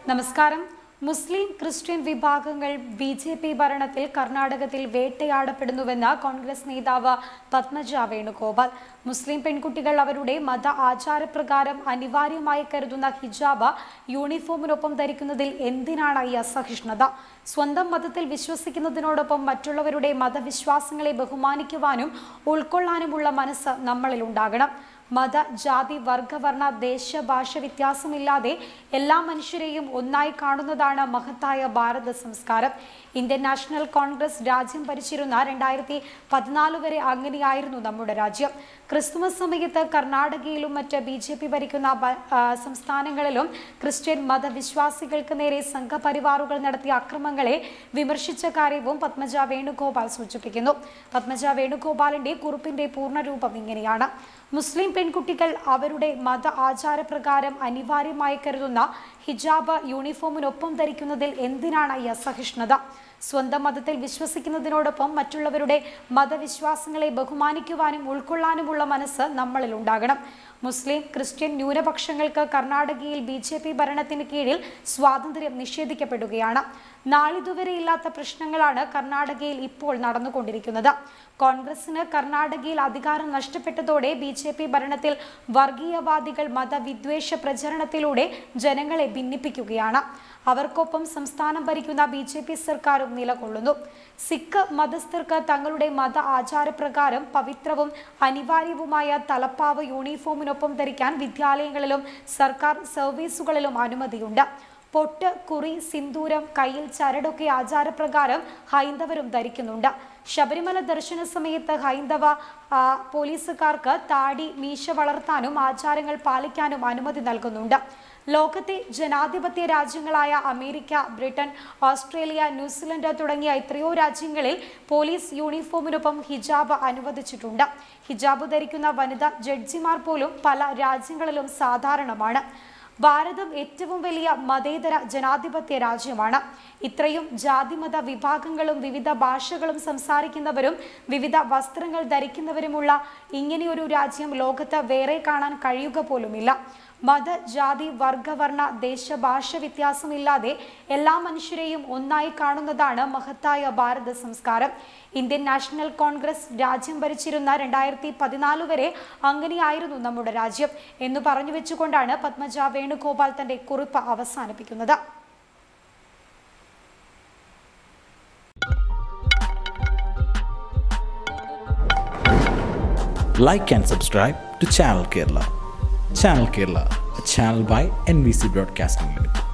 നമസ്കാരം മുസ്ലിം ക്രിസ്ത്യൻ വിഭാഗങ്ങൾ ബി ജെ പി ഭരണത്തിൽ കർണാടകത്തിൽ വേട്ടയാടപ്പെടുന്നുവെന്ന് കോൺഗ്രസ് നേതാവ് പത്മജ വേണുഗോപാൽ മുസ്ലിം പെൺകുട്ടികൾ അവരുടെ മത ആചാരപ്രകാരം അനിവാര്യമായി കരുതുന്ന ഹിജാബ് യൂണിഫോമിനൊപ്പം ധരിക്കുന്നതിൽ എന്തിനാണ് ഈ അസഹിഷ്ണുത സ്വന്തം മതത്തിൽ വിശ്വസിക്കുന്നതിനോടൊപ്പം മറ്റുള്ളവരുടെ മതവിശ്വാസങ്ങളെ ബഹുമാനിക്കുവാനും ഉൾക്കൊള്ളാനുമുള്ള മനസ്സ് നമ്മളിൽ ഉണ്ടാകണം മത ജാതി വർഗവർണ്ണ ദേശ ഭാഷ വ്യത്യാസമില്ലാതെ എല്ലാ മനുഷ്യരെയും ഒന്നായി കാണുന്നതാണ് മഹത്തായ ഭാരത സംസ്കാരം ഇന്ത്യൻ നാഷണൽ കോൺഗ്രസ് രാജ്യം ഭരിച്ചിരുന്ന രണ്ടായിരത്തി പതിനാല് വരെ അങ്ങനെയായിരുന്നു നമ്മുടെ രാജ്യം ക്രിസ്തുമസ് സമയത്ത് കർണാടകയിലും മറ്റ് ബി ജെ പി ഭരിക്കുന്ന ബ- ആ, സംസ്ഥാനങ്ങളിലും ക്രിസ്ത്യൻ മതവിശ്വാസികൾക്ക് നേരെ സംഘപരിവാറുകൾ നടത്തിയ അക്രമങ്ങളെ വിമർശിച്ച കാര്യവും പത്മജ വേണുഗോപാൽ സൂചിപ്പിക്കുന്നു പത്മജ വേണുഗോപാലിന്റെ കുറിപ്പിന്റെ പൂർണ്ണരൂപം ഇങ്ങനെയാണ് മുസ്ലിം പെൺകുട്ടികൾ അവരുടെ മത ആചാരപ്രകാരം അനിവാര്യമായി കരുതുന്ന ഹിജാബ് യൂണിഫോമിനൊപ്പം ധരിക്കുന്നതിൽ എന്തിനാണ് ഈ അസഹിഷ്ണുത സ്വന്തം മതത്തിൽ വിശ്വസിക്കുന്നതിനോടൊപ്പം മറ്റുള്ളവരുടെ മതവിശ്വാസങ്ങളെ ബഹുമാനിക്കുവാനും ഉൾക്കൊള്ളാനുമുള്ള മനസ്സ് നമ്മളിൽ ഉണ്ടാകണം മുസ്ലിം ക്രിസ്ത്യൻ ന്യൂനപക്ഷങ്ങൾക്ക് കർണാടകയിൽ ബി ജെ പി ഭരണത്തിന് കീഴിൽ സ്വാതന്ത്ര്യം നിഷേധിക്കപ്പെടുകയാണ് നാളിതുവരെ ഇല്ലാത്ത പ്രശ്നങ്ങളാണ് കർണാടകയിൽ ഇപ്പോൾ നടന്നുകൊണ്ടിരിക്കുന്നത് കോൺഗ്രസിന് കർണാടകയിൽ അധികാരം നഷ്ടപ്പെട്ടതോടെ ബി ജെ പി ഭരണത്തിൽ വർഗീയവാദികൾ മതവിദ്വേഷ പ്രചരണത്തിലൂടെ ജനങ്ങളെ ഭിന്നിപ്പിക്കുകയാണ് അവർക്കൊപ്പം സംസ്ഥാനം ഭരിക്കുന്ന ബി ജെ പി സർക്കാരും നിലകൊള്ളുന്നു സിഖ് മതസ്ഥർക്ക് തങ്ങളുടെ മത ആചാരപ്രകാരം പവിത്രവും അനിവാര്യവുമായ തലപ്പാവ് യൂണിഫോമിനൊപ്പം ധരിക്കാൻ വിദ്യാലയങ്ങളിലും സർക്കാർ സർവീസുകളിലും അനുമതിയുണ്ട് പൊട്ട് കുറി സിന്ദൂരം കയ്യിൽ ചരടൊക്കെ ആചാരപ്രകാരം ഹൈന്ദവരും ധരിക്കുന്നുണ്ട് ശബരിമല ദർശന സമയത്ത് ഹൈന്ദവ ആ, പോലീസുകാർക്ക് താടി മീശ വളർത്താനും ആചാരങ്ങൾ പാലിക്കാനും അനുമതി നൽകുന്നുണ്ട് ലോകത്തെ ജനാധിപത്യ രാജ്യങ്ങളായ അമേരിക്ക ബ്രിട്ടൻ ഓസ്ട്രേലിയ ന്യൂസിലൻഡ് തുടങ്ങിയ എത്രയോ രാജ്യങ്ങളിൽ പോലീസ് യൂണിഫോമിനൊപ്പം ഹിജാബ് അനുവദിച്ചിട്ടുണ്ട് ഹിജാബ് ധരിക്കുന്ന വനിതാ ജഡ്ജിമാർ പോലും പല രാജ്യങ്ങളിലും സാധാരണമാണ് ഭാരതം ഏറ്റവും വലിയ മതേതര ജനാധിപത്യ രാജ്യമാണ് ഇത്രയും ജാതിമത വിഭാഗങ്ങളും വിവിധ ഭാഷകളും സംസാരിക്കുന്നവരും വിവിധ വസ്ത്രങ്ങൾ ധരിക്കുന്നവരുമുള്ള ഇങ്ങനെയൊരു രാജ്യം ലോകത്ത് വേറെ കാണാൻ കഴിയുക പോലുമില്ല മത ജാതി വർഗവർണ്ണ ദേശഭാഷ വ്യത്യാസമില്ലാതെ എല്ലാ മനുഷ്യരെയും ഒന്നായി കാണുന്നതാണ് മഹത്തായ ഭാരത സംസ്കാരം ഇന്ത്യൻ നാഷണൽ കോൺഗ്രസ് രാജ്യം ഭരിച്ചിരുന്ന രണ്ടായിരത്തി പതിനാല് വരെ അങ്ങനെയായിരുന്നു നമ്മുടെ രാജ്യം എന്ന് പറഞ്ഞു വെച്ചുകൊണ്ടാണ് പത്മജ വേണുഗോപാൽ തന്റെ കുറിപ്പ് അവസാനിപ്പിക്കുന്നത് like and subscribe to Channel Kerala. Channel Kerala, a channel by NBC Broadcasting Limited.